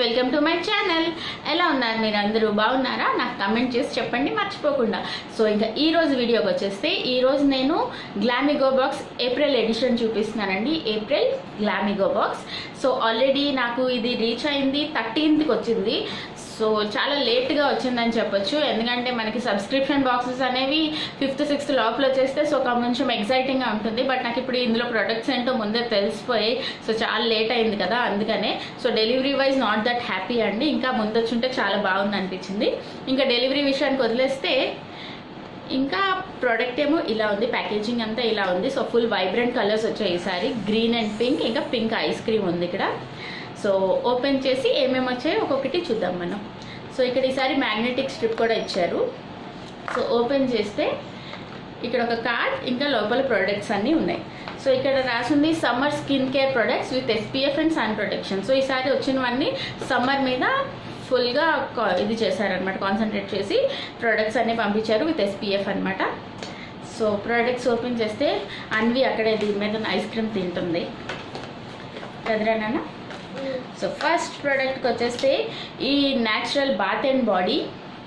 welcome to my channel ఎలా ఉన్నారు మీరు అందరూ బాగున్నారా నాకు కమెంట్ చేసి చెప్పండి మర్చిపోకుండా సో ఇంకా ఈ రోజు వీడియోకి వచ్చేస్తే ఈ రోజు నేను గ్లామిగో బాక్స్ ఏప్రిల్ ఎడిషన్ చూపిస్తున్నానండి April Glamigo box so already నాకు ఇది రీచ్ అయింది థర్టీన్త్కి వచ్చింది సో చాలా లేట్గా వచ్చిందని చెప్పొచ్చు ఎందుకంటే మనకి సబ్స్క్రిప్షన్ బాక్సెస్ అనేవి ఫిఫ్త్ సిక్స్త్ లోపల వచ్చేస్తే సో కొంచెం ఎగ్జైటింగ్గా ఉంటుంది బట్ నాకు ఇప్పుడు ఇందులో ప్రొడక్ట్స్ ఏంటో ముందే తెలిసిపోయి సో చాలా లేట్ అయింది కదా అందుకనే so delivery wise not that happy అండి ఇంకా ముందొచ్చుంటే చాలా బాగుంది అనిపించింది ఇంకా డెలివరీ విషయానికి వదిలేస్తే ఇంకా ప్రోడక్ట్ ఏమో ఇలా ఉంది ప్యాకేజింగ్ అంతా ఇలా ఉంది సో ఫుల్ వైబ్రెంట్ కలర్స్ వచ్చాయి ఈసారి గ్రీన్ అండ్ పింక్ ఇంకా పింక్ ఐస్ క్రీమ్ ఉంది ఇక్కడ సో ఓపెన్ చేసి ఏమేమి వచ్చాయో ఒక్కొక్కటి చూద్దాం మనం సో ఇక్కడ ఈసారి మ్యాగ్నెటిక్ స్ట్రిప్ కూడా ఇచ్చారు సో ఓపెన్ చేస్తే ఇక్కడ ఒక కార్డ్ ఇంకా లోపల ప్రొడక్ట్స్ అన్నీ ఉన్నాయి సో ఇక్కడ రాసింది summer skin care products with SPF and sun protection so ఈసారి వచ్చినవన్నీ సమ్మర్ మీద ఫుల్గా ఇది చేశారనమాట కాన్సన్ట్రేట్ చేసి ప్రొడక్ట్స్ అన్నీ పంపించారు విత్ ఎస్పీఎఫ్ అనమాట సో ప్రొడక్ట్స్ ఓపెన్ చేస్తే అన్వి అక్కడే దీని మీద ఐస్ క్రీమ్ తింటుంది కదరా నాన్న సో ఫస్ట్ ప్రోడక్ట్కి వచ్చేస్తే ఈ natural bath and body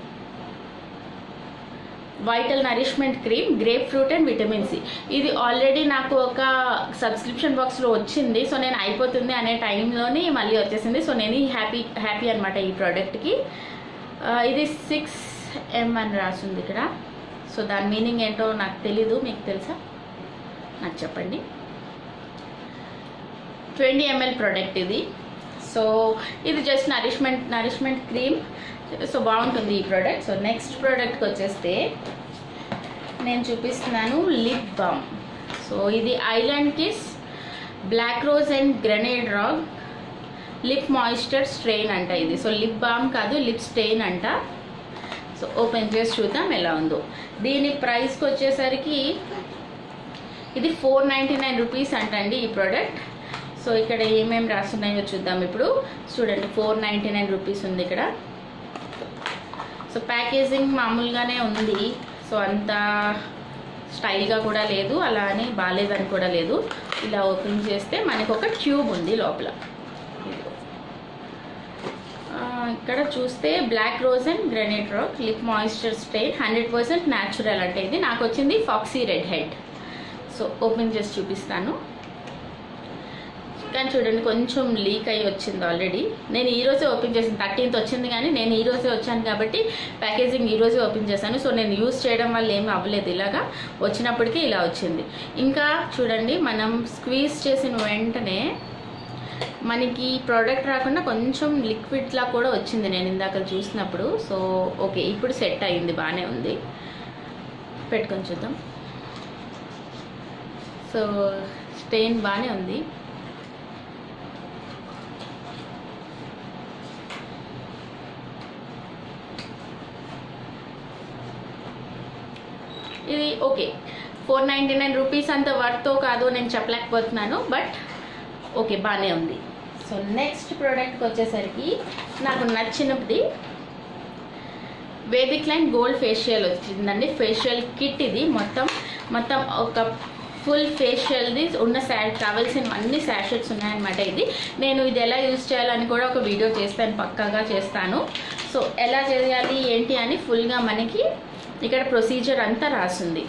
vital nourishment cream grapefruit and vitamin C ఇది ఆల్రెడీ నాకు ఒక సబ్స్క్రిప్షన్ బాక్స్లో వచ్చింది సో నేను అయిపోతుంది అనే టైంలోని మళ్ళీ వచ్చేసింది సో నేను హ్యాపీ హ్యాపీ అనమాట ఈ ప్రోడక్ట్కి ఇది సిక్స్ ఎం అని రాసింది ఇక్కడ సో దాని మీనింగ్ ఏంటో నాకు తెలీదు మీకు తెలుసా నాకు చెప్పండి ట్వంటీ ఎంఎల్ ప్రోడక్ట్ ఇది సో ఇది just nourishment nourishment cream so బాగుంటుంది ఈ ప్రోడక్ట్ సో నెక్స్ట్ ప్రోడక్ట్కి వచ్చేస్తే నేను చూపిస్తున్నాను లిప్ బామ్ సో ఇది island kiss black rose and grenade rag lip moisture strain అంట ఇది సో లిప్ బామ్ కాదు లిప్ స్టెయిన్ అంట సో ఓపెన్ చేసి చూద్దాం ఎలా ఉందో దీని ప్రైస్కి వచ్చేసరికి ఇది ఫోర్ నైంటీ నైన్ రూపీస్ అంటండి ఈ ప్రోడక్ట్ సో ఇక్కడ ఏమేమి రాస్తున్నాయో చూద్దాం ఇప్పుడు చూడండి ఫోర్ నైంటీ నైన్ రూపీస్ ఉంది ఇక్కడ సో ప్యాకేజింగ్ మామూలుగానే ఉంది సో అంత స్టైల్గా కూడా లేదు అలా అని బాగాలేదని కూడా లేదు ఇలా ఓపెన్ చేస్తే మనకు ఒక ట్యూబ్ ఉంది లోపల ఇక్కడ చూస్తే black rose and grenade rock lip moisture style hundred percent natural అంటే ఇది నాకు వచ్చింది foxy red head so open చేసి చూపిస్తాను కానీ చూడండి కొంచెం లీక్ అయ్యి వచ్చింది ఆల్రెడీ నేను ఈ రోజే ఓపెన్ చేసాను థర్టీన్త్ వచ్చింది కానీ నేను ఈ రోజే వచ్చాను కాబట్టి ప్యాకేజింగ్ ఈ రోజే ఓపెన్ చేశాను సో నేను యూస్ చేయడం వల్ల ఏమీ అవ్వలేదు ఇలాగా వచ్చినప్పటికీ ఇలా వచ్చింది ఇంకా చూడండి మనం స్క్వీజ్ చేసిన వెంటనే మనకి ప్రోడక్ట్ రాకుండా కొంచెం లిక్విడ్లా కూడా వచ్చింది నేను ఇందాక చూసినప్పుడు సో ఓకే ఇప్పుడు సెట్ అయింది బాగానే ఉంది పెట్టుకొని చూద్దాం సో స్టెయిన్ బాగానే ఉంది ఇది okay four ninety nine rupees అంత వర్తో కాదో నేను చెప్పలేకపోతున్నాను బట్ ఓకే బాగానే ఉంది సో నెక్స్ట్ ప్రోడక్ట్కి వచ్చేసరికి నాకు నచ్చినది వేదిక్ లైన్ గోల్డ్ ఫేషియల్ వచ్చిందండి ఫేషియల్ కిట్ ఇది మొత్తం మొత్తం ఒక ఫుల్ ఫేషియల్ది ఉన్న శా కావాల్సిన అన్ని శాషెట్స్ ఉన్నాయన్నమాట ఇది నేను ఇది ఎలా యూజ్ చేయాలని కూడా ఒక వీడియో చేస్తాను పక్కాగా చేస్తాను సో ఎలా చేయాలి ఏంటి అని ఫుల్గా మనకి ఇక్కడ ప్రొసీజర్ అంతా రాసింది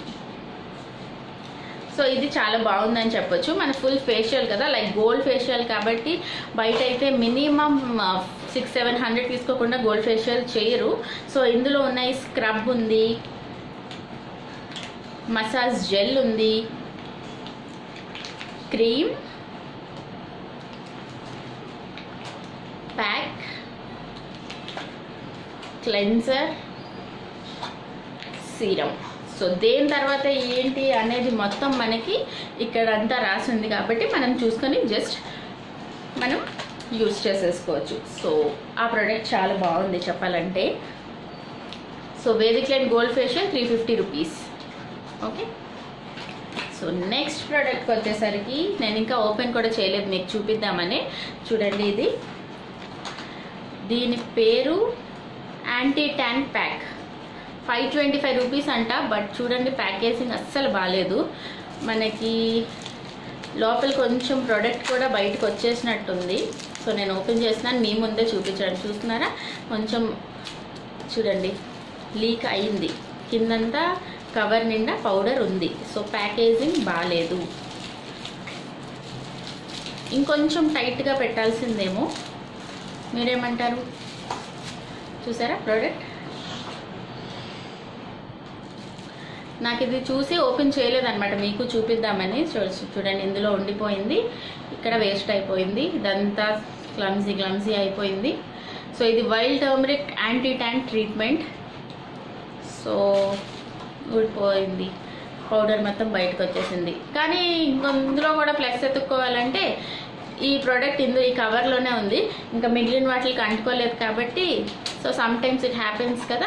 సో ఇది చాలా బాగుందని చెప్పొచ్చు మన ఫుల్ ఫేషియల్ కదా లైక్ గోల్డ్ ఫేషియల్ కాబట్టి బయట అయితే మినిమం సిక్స్ సెవెన్ హండ్రెడ్ తీసుకోకుండా గోల్డ్ ఫేషియల్ చేయరు సో ఇందులో ఉన్నాయి స్క్రబ్ ఉంది మసాజ్ జెల్ ఉంది cream pack cleanser serum so దేని తర్వాత ఏంటి అనేది మొత్తం మనకి ఇక్కడ అంతా రాసింది కాబట్టి మనం చూసుకొని జస్ట్ మనం యూజ్ చేసేసుకోవచ్చు సో ఆ ప్రోడక్ట్ చాలా బాగుంది చెప్పాలంటే so Vedic line gold facial three fifty rupees okay so next ప్రోడక్ట్కి వచ్చేసరికి నేను ఇంకా ఓపెన్ కూడా చేయలేదు మీకు చూపిద్దామని చూడండి ఇది దీని పేరు anti tan pack five twenty five rupees అంట బట్ చూడండి ప్యాకేజింగ్ అస్సలు బాగాలేదు మనకి లోపల కొంచెం ప్రోడక్ట్ కూడా బయటకు వచ్చేసినట్టుంది సో నేను ఓపెన్ చేస్తున్నాను మీ ముందే చూపించండి చూస్తున్నారా కొంచెం చూడండి లీక్ అయింది కిందంతా కవర్ నిండా పౌడర్ ఉంది సో ప్యాకేజింగ్ బాగాలేదు ఇంకొంచెం టైట్గా పెట్టాల్సిందేమో మీరేమంటారు చూసారా ప్రోడక్ట్ నాకు ఇది చూసి ఓపెన్ చేయలేదన్నమాట మీకు చూపిద్దామని చూ- చూడండి ఇందులో ఉండిపోయింది ఇక్కడ వేస్ట్ అయిపోయింది ఇదంతా క్లమ్జీ క్లమ్జీ అయిపోయింది సో ఇది wild turmeric anti tan treatment so ఊడిపోయింది పౌడర్ మొత్తం బయటకు వచ్చేసింది కానీ ఇందులో కూడా ప్లస్ ఎత్తుక్కోవాలంటే ఈ ప్రోడక్ట్ ఇందు ఈ కవర్లోనే ఉంది ఇంకా మిగిలిన వాటికి అంటుకోలేదు కాబట్టి so sometimes it happens కదా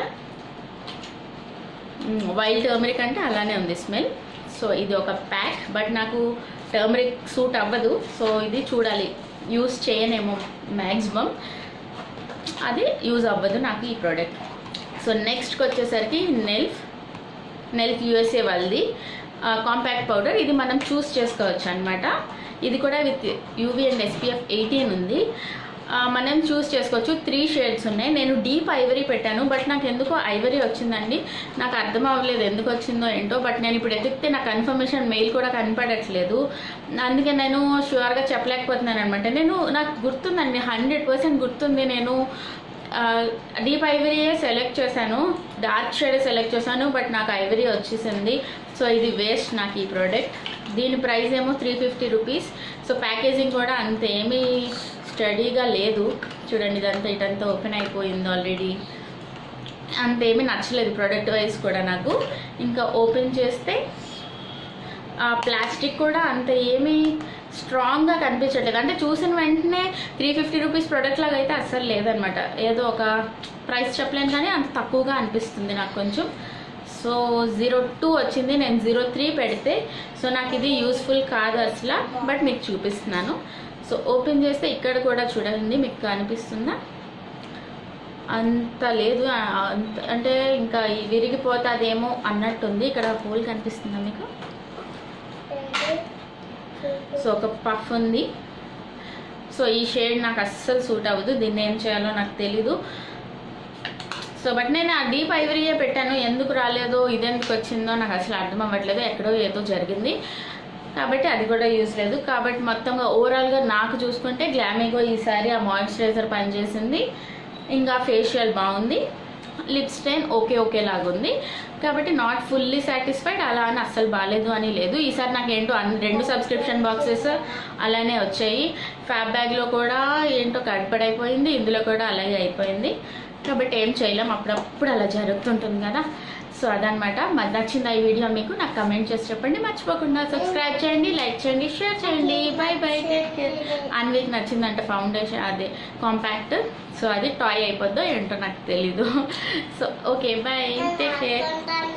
వైల్డ్ టర్మరిక్ అంటే అలానే ఉంది స్మెల్ సో ఇది ఒక ప్యాక్ బట్ నాకు టర్మరిక్ సూట్ అవ్వదు సో ఇది చూడాలి యూస్ చేయనేమో మ్యాక్సిమం అది యూజ్ అవ్వదు నాకు ఈ ప్రోడక్ట్ సో నెక్స్ట్కి వచ్చేసరికి నెల్ఫ్ నెల్ఫ్ యూఎస్ఏ వాళ్ళది కాంపాక్ట్ పౌడర్ ఇది మనం చూస్ చేసుకోవచ్చు అనమాట ఇది కూడా with UV and SPF eighteen ఉంది ఆ, మనం చూస్ చేసుకోవచ్చు త్రీ షేడ్స్ ఉన్నాయి నేను డీప్ ఐవరీ పెట్టాను బట్ నాకు ఎందుకో ఐవరీ వచ్చిందండి నాకు అర్థం అవ్వలేదు ఎందుకు వచ్చిందో ఏంటో బట్ నేను ఇప్పుడు ఎతికితే నాకు కన్ఫర్మేషన్ మెయిల్ కూడా కనపడట్లేదు అందుకే నేను షూర్గా చెప్పలేకపోతున్నాను అనమాట నేను నాకు గుర్తుందండి హండ్రెడ్ పర్సెంట్ గుర్తుంది నేను డీప్ ఐవరీయే సెలెక్ట్ చేశాను డార్క్ షేడ్ సెలెక్ట్ చేశాను బట్ నాకు ఐవరీ వచ్చేసింది సో ఇది వేస్ట్ నాకు ఈ ప్రోడక్ట్ దీని ప్రైస్ ఏమో three fifty rupees so packaging కూడా అంత ఏమీ స్టడీగా లేదు చూడండి ఇదంతా ఇటంతా ఓపెన్ అయిపోయింది ఆల్రెడీ అంతేమీ నచ్చలేదు ప్రోడక్ట్ వైజ్ కూడా నాకు ఇంకా ఓపెన్ చేస్తే ఆ ప్లాస్టిక్ కూడా అంత ఏమీ స్ట్రాంగ్గా కనిపించట్లేదు అంటే చూసిన వెంటనే త్రీ ఫిఫ్టీ రూపీస్ ప్రోడక్ట్ లాగా అయితే అస్సలు లేదనమాట ఏదో ఒక ప్రైస్ చెప్పలేను కానీ అంత తక్కువగా అనిపిస్తుంది నాకు కొంచెం సో జీరో టూ వచ్చింది నేను జీరో త్రీ పెడితే సో నాకు ఇది యూస్ఫుల్ కాదు అసలు బట్ మీకు చూపిస్తున్నాను సో ఓపెన్ చేస్తే ఇక్కడ కూడా చూడండి మీకు కనిపిస్తుందా అంత లేదు ఆ, అంత అంటే ఇంకా ఈ విరిగిపోతుందేమో అన్నట్టుంది ఇక్కడ హోల్ కనిపిస్తుందా మీకు సో ఒక పఫ్ ఉంది సో ఈ షేడ్ నాకు అస్సలు సూట్ అవ్వదు దీన్ని ఏం చేయాలో నాకు తెలీదు సో బట్ నేను ఆ డీప్ ఐవరీయే పెట్టాను ఎందుకు రాలేదో ఇదెందుకు వచ్చిందో నాకు అసలు అర్థం అవ్వట్లేదు ఎక్కడో ఏదో జరిగింది కాబట్టి అది కూడా యూజ్ లేదు కాబట్టి మొత్తంగా ఓవరాల్గా నాకు చూసుకుంటే గ్లామేగో ఈసారి ఆ మాయిశ్చరైజర్ పనిచేసింది ఇంకా ఫేషియల్ బాగుంది లిప్ స్టైన్ ఓకే ఓకే లాగుంది కాబట్టి నాట్ ఫుల్లీ సాటిస్ఫైడ్ అలా అని అస్సలు బాగాలేదు అని లేదు ఈసారి నాకు ఏంటో అన్ని రెండు సబ్స్క్రిప్షన్ బాక్సెస్ అలానే వచ్చాయి ఫ్యాబ్ బ్యాగ్లో కూడా ఏంటో గడపడైపోయింది ఇందులో కూడా అలాగే అయిపోయింది కాబట్టి ఏం చేయలేం అప్పుడప్పుడు అలా జరుగుతుంటుంది కదా సో అదనమాట మరి నచ్చింది ఈ వీడియో మీకు నాకు కమెంట్ చేసి చెప్పండి మర్చిపోకుండా సబ్స్క్రైబ్ చేయండి లైక్ చేయండి షేర్ చేయండి బై బై టేక్ కేర్ అన్వీక్ నచ్చిందంట ఫౌండేషన్ అదే కాంపాక్ట్ సో అది టాయ్ అయిపోద్దో ఏంటో నాకు తెలీదు so okay bye take care